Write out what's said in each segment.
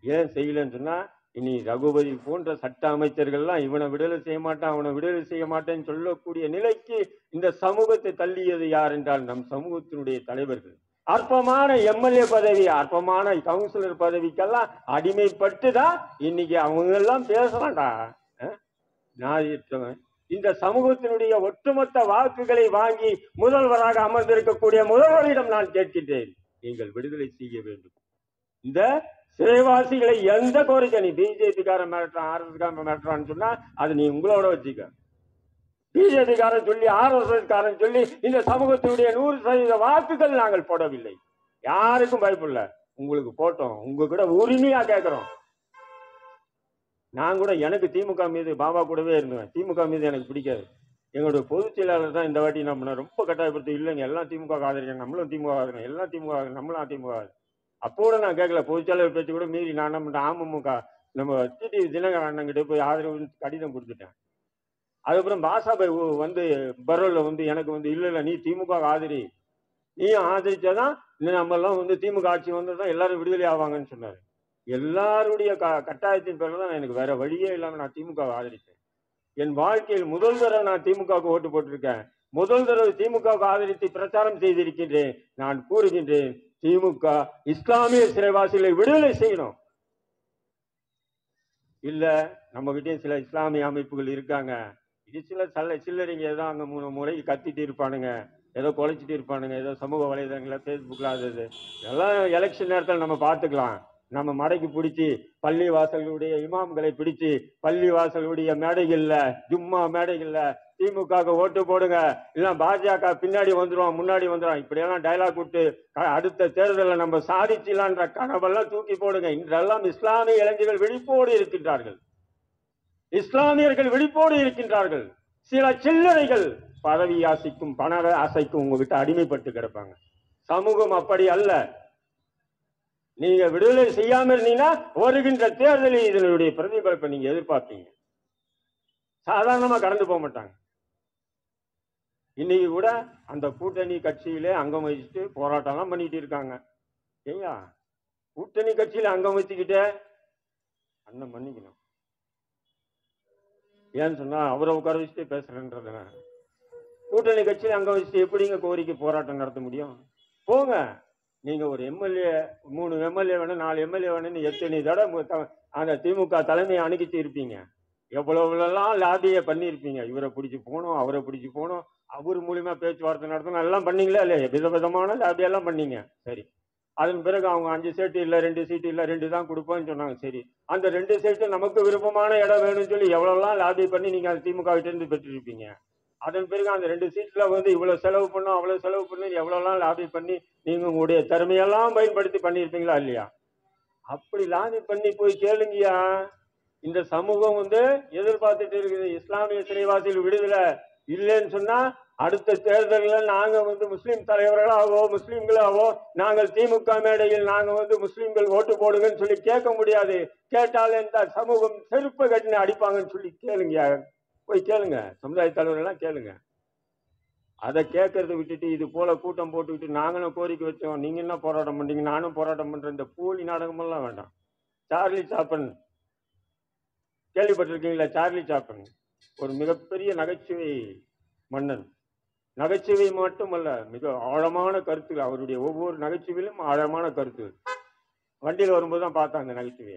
ஏன் செய்யலன்னு சொன்னா இனி ரகுபதி போன்ற சட்ட அமைச்சர்கள்லாம் இவனை விடுதலை செய்ய மாட்டான் அவனை விடுதலை செய்ய மாட்டேன்னு சொல்லக்கூடிய நிலைக்கு இந்த சமூகத்தை தள்ளியது யார் என்றால் நம் சமூகத்தினுடைய தலைவர்கள் அற்பமான எம்எல்ஏ பதவி அற்பமான கவுன்சிலர் பதவிக்கெல்லாம் அடிமைப்பட்டு தான் இன்னைக்கு அவங்க எல்லாம் பேசலாம்டா அஹ்? ஞாயிற்றவன் இந்த சமூகத்தினுடைய ஒட்டுமொத்த வாக்குகளை வாங்கி முதல்வராக அமர்ந்திருக்கக்கூடிய முதல்வரிடம் நான் கேட்கின்றேன் நீங்கள் விடுதலை செய்ய வேண்டும் இந்த சிறைவாசிகளை எந்த கோரிக்கை நீ பிஜேபி காரன் மிரட்டுறான் ஆர்எஸ் காரன் மிரட்டுறான்னு சொன்னா அது நீ உங்களோட வச்சுக்க பிஜேபி காரன் சொல்லி ஆர்எஸ்எஸ் காரன் சொல்லி இந்த சமூகத்தினுடைய நூறு சதவீத வாக்குகள் நாங்கள் போடவில்லை யாருக்கும் பயப்படல உங்களுக்கு போட்டோம் உங்க கூட உரிமையா கேட்கிறோம் நான் கூட எனக்கு திமுக மீது பாபா கூடவே இருந்தேன் திமுக மீது எனக்கு பிடிக்காது எங்களுடைய பொதுச் செயலாளர் தான் இந்த வாட்டி நம்ம ரொம்ப கட்டாயப்படுத்தி இல்லைங்க எல்லாம் திமுக ஆதரிக்கணும் நம்மளும் திமுக ஆதரிக்கணும் எல்லாம் திமுக ஆதரிக்கணும், நம்மளும் அதிமுக ஆதரிக்கணும். அப்போ கூட நான் கேட்கல பொதுச் செயலாளர் பேச்சு கூட மீறி நான் நம்ம அமமுக நம்ம டிடிவி தினகரன் அண்ணங்கிட்ட போய் ஆதரவு கடிதம் கொடுத்துட்டேன் அதுக்கப்புறம் பாசாபாய் உ- வந்து பரோல்ல வந்து எனக்கு வந்து இல்ல இல்ல நீ திமுக ஆதரி நீயும் ஆதரிச்சாதான் இன்னும் நம்ம எல்லாம் வந்து திமுக ஆட்சி வந்து தான் எல்லாரும் விடுதலை ஆவாங்கன்னு சொன்னாரு எல்லாருடைய க கட்டாயத்தின் பேர்ல தான் எனக்கு வேற வழியே இல்லாம நான் திமுக ஆதரிச்சேன் என் வாழ்க்கையில் முதல் தடவை நான் திமுகவுக்கு ஓட்டு போட்டிருக்கேன் முதல் தடவை திமுகவுக்கு ஆதரித்து பிரச்சாரம் செய்திருக்கின்றேன் நான் கூறுகின்றேன் திமுக இஸ்லாமிய சிறைவாசிகளை விடுதலை செய்யணும் இல்ல நம்ம கிட்டயும் சில இஸ்லாமிய அமைப்புகள் இருக்காங்க இது சில சல்ல சில்லறைங்க ஏதோ அங்க மூணு முறைக்கு கத்திட்டு இருப்பானுங்க ஏதோ குலைச்சிட்டு இருப்பானுங்க ஏதோ சமூக வலைதளங்கள ஃபேஸ்புக்கில் அது இது எல்லாம் எலெக்ஷன் நேரத்தில் நம்ம பார்த்துக்கலாம் நம்ம மடைக்கு பிடிச்சி பள்ளி வாசல்களுடைய இமாம்களை பிடிச்சி பள்ளி வாசலுடைய மேடைகள்ல ஜும்மா மேடைகள்ல திமுக ஓட்டு போடுங்க இல்ல பாஜக பின்னாடி வந்துரும் முன்னாடி வந்துரும் இப்படியெல்லாம் டைலாக் விட்டு க- அடுத்த தேர்தலில் நம்ம சாதிச்சிலான்ற கனவெல்லாம் தூக்கி போடுங்க இன்றெல்லாம் இஸ்லாமிய இளைஞர்கள் விழிப்போடு இருக்கின்றார்கள் இஸ்லாமியர்கள் விழிப்போடு இருக்கின்றார்கள் சில சில்லறைகள் பதவி ஆசைக்கும் பண ஆசைக்கும் உங்ககிட்ட அடிமைப்பட்டு கிடப்பாங்க சமூகம் அப்படி அல்ல நீங்க விடுதலை செய்யாம இருந்தீங்கன்னா வருகின்ற தேர்தலில் இதனுடைய பிரதிபலிப்பை நீங்க எதிர்பார்ப்பீங்க சாதாரணமா கடந்து போக மாட்டாங்க இன்னைக்கு கூட அந்த கூட்டணி கட்சியிலே அங்கம் வச்சுட்டு போராட்டம்லாம் பண்ணிட்டு இருக்காங்க ஏய்யா கூட்டணி கட்சியில அங்கம் வச்சுக்கிட்டே அண்ணன் மன்னிக்கணும் ஏன்னு சொன்னா அவரை உட்கார வச்சுட்டு பேசுறேன்றத கூட்டணி கட்சியில அங்கம் வச்சுட்டு எப்படிங்க கோரிக்கை போராட்டம் நடத்த முடியும் போங்க நீங்க ஒரு எம்எல்ஏ மூணு எம்எல்ஏ வேணும் நாலு எம்எல்ஏ வேணும்னு எத்தனை தடவை மு- த- அந்த திமுக தலைமையை அணுகிட்டு இருப்பீங்க எவ்வளவுலாம் லாபியை பண்ணியிருப்பீங்க இவரை பிடிச்சி போகணும் அவரை பிடிச்சி போகணும் அவர் மூலியமா பேச்சுவார்த்தை நடத்தணும் எல்லாம் பண்ணீங்களா இல்லையா விதவிதமான லாபியெல்லாம் பண்ணீங்க சரி அதன் பிறகு அவங்க அஞ்சு சீட்டு இல்ல ரெண்டு சீட்டு இல்ல ரெண்டு தான் கொடுப்போம்னு சொன்னாங்க சரி அந்த ரெண்டு சீட்டு நமக்கு விருப்பமான இடம் வேணும்னு சொல்லி எவ்வளவுலாம் லாபி பண்ணி நீங்க அந்த திமுக கிட்ட இருந்து பெற்றிருப்பீங்க அதன் பிறகு அந்த ரெண்டு சீட்ல வந்து இவ்வளவு செலவு பண்ணும் அவ்வளவு செலவு பண்ணி எவ்வளவுலாம் லாபி பண்ணி நீங்க உங்களுடைய திறமையெல்லாம் பயன்படுத்தி பண்ணியிருப்பீங்களா இல்லையா அப்படி லாபி பண்ணி போய் கேளுங்கய்யா இந்த சமூகம் வந்து எதிர்பார்த்துட்டு இருக்குது இஸ்லாமிய சிறைவாசிகள் விடுதலை இல்லைன்னு சொன்னா அடுத்த தேர்தலில் நாங்க வந்து முஸ்லிம் தலைவர்களாவோ முஸ்லிம்களாவோ நாங்கள் திமுக மேடையில் நாங்க வந்து முஸ்லிம்கள் ஓட்டு போடுங்கன்னு சொல்லி கேட்க முடியாது கேட்டால் இந்த சமூகம் செருப்பை கட்டின அடிப்பாங்கன்னு சொல்லி கேளுங்க போய் கேளுங்க சமுதாய தலைவர்கள்லாம் கேளுங்க அதை கேட்கறத விட்டுட்டு இது போல கூட்டம் போட்டுக்கிட்டு நாங்களும் கோரிக்கை வச்சோம் நீங்க என்ன போராட்டம் பண்றீங்க நானும் போராட்டம் பண்றேன் இந்த போலி நாடகமெல்லாம் வேண்டாம் சார்லி சாப்பன் கேள்விப்பட்டிருக்கீங்களா சார்லி சாப்பன் ஒரு மிகப்பெரிய நகைச்சுவை மன்னன் நகைச்சுவை மட்டுமல்ல மிக ஆழமான கருத்துகள் அவருடைய ஒவ்வொரு நகைச்சுவையிலும் ஆழமான கருத்துகள் வண்டியில் வரும்போது தான் பார்த்தேன் அந்த நகைச்சுவையை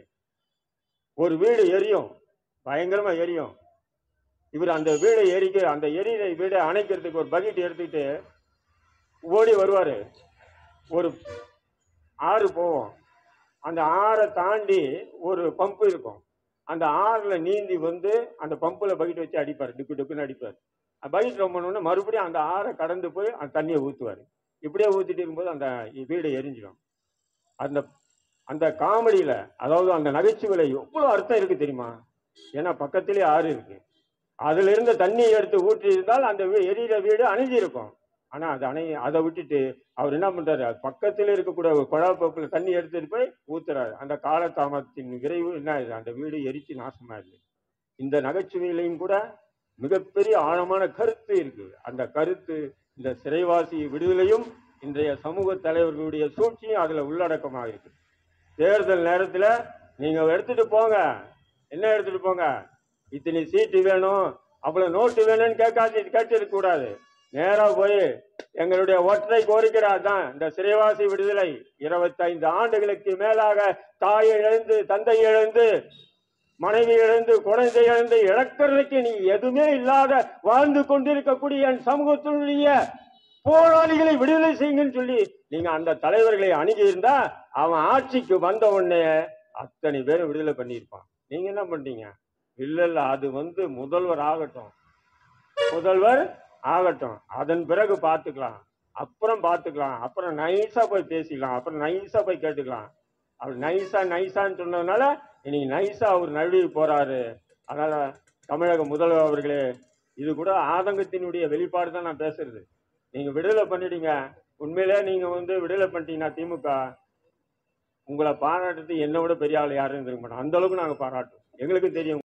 ஒரு வீடு எரியும் பயங்கரமா எரியும் இவர் அந்த வீடை எரிக்க அந்த எரியிற வீடை அணைக்கிறதுக்கு ஒரு பக்கெட் எடுத்துக்கிட்டு ஓடி வருவாரு ஒரு ஆறு போவோம் அந்த ஆறை தாண்டி ஒரு பம்பு இருக்கும் அந்த ஆறுல நீந்தி வந்து அந்த பம்புல பக்கெட் வச்சு அடிப்பார் டிக்கு டிக்குன்னு அடிப்பார் பக்கெட் ரொம்பணுன்னு மறுபடியும் அந்த ஆறை கடந்து போய் அந்த தண்ணியை ஊற்றுவார் இப்படியே ஊற்றிட்டு இருக்கும்போது அந்த வீடு எரிஞ்சிடும் அந்த அந்த காமெடியில அதாவது அந்த நகைச்சுவையில எவ்வளவு அர்த்தம் இருக்கு தெரியுமா ஏன்னா பக்கத்திலே ஆறு இருக்கு அதுல இருந்த தண்ணியை எடுத்து ஊற்றி இருந்தால் அந்த வீ- எரியிற வீடு அணைஞ்சிருக்கும் ஆனா அது அணை அதை விட்டுட்டு அவர் என்ன பண்றாரு அது பக்கத்துல இருக்கக்கூடிய ஒரு குழாப்பப்புல தண்ணி எடுத்துட்டு போய் ஊத்துறாரு அந்த காலதாமத்தின் விரைவு என்ன ஆகுது அந்த வீடு எரிச்சு நாசமாயிருது இந்த நகைச்சுவையிலையும் கூட மிகப்பெரிய ஆழமான கருத்து இருக்கு அந்த கருத்து இந்த சிறைவாசி விடுதலையும் இன்றைய சமூக தலைவர்களுடைய சூழ்ச்சியும் அதுல உள்ளடக்கமாக இருக்கு தேர்தல் நேரத்துல நீங்க எடுத்துட்டு போங்க என்ன எடுத்துட்டு போங்க இத்தனை சீட்டு வேணும் அவ்வளவு நோட்டு வேணும்னு கேட்காது கேட்டிருக்க கூடாது நேரா போய் எங்களுடைய ஒற்றை கோரிக்கை தான் இந்த சிறைவாசி விடுதலை இருபத்தைந்து ஆண்டுகளுக்கு மேலாக தாயை இழந்து தந்தை இழந்து மனைவி இழந்து குழந்தை இழந்து இழக்கிறதுக்கு நீ எதுவுமே இல்லாத வாழ்ந்து கொண்டிருக்கக்கூடிய என் சமூகத்தினுடைய போராளிகளை விடுதலை செய்யுங்கன்னு சொல்லி நீங்க அந்த தலைவர்களை அணுகி இருந்தா அவன் ஆட்சிக்கு வந்த உடனே அத்தனை பேரும் விடுதலை பண்ணியிருப்பான் நீங்க என்ன பண்றீங்க இல்ல இல்ல அது வந்து முதல்வர் ஆகட்டும் முதல்வர் ஆகட்டும் அதன் பிறகு பார்த்துக்கலாம் அப்புறம் பார்த்துக்கலாம் அப்புறம் நைஸா போய் பேசிக்கலாம் அப்புறம் நைஸா போய் கேட்டுக்கலாம் அவர் நைஸா நைஸான்னு சொன்னதுனால இன்னைக்கு நைஸா அவர் நழுவி போறாரு அதனால தமிழக முதல்வர் அவர்களே இது கூட ஆதங்கத்தினுடைய வெளிப்பாடு தான் நான் பேசுறது நீங்க விடுதலை பண்ணிட்டீங்க உண்மையிலே நீங்க வந்து விடுதலை பண்ணிட்டீங்கன்னா திமுக உங்களை பாராட்டுறது என்னை விட பெரிய ஆள் யாரும் இருந்திருக்க மாட்டோம் அந்த அளவுக்கு நாங்க பாராட்டுவோம் எங்களுக்கு தெரியும்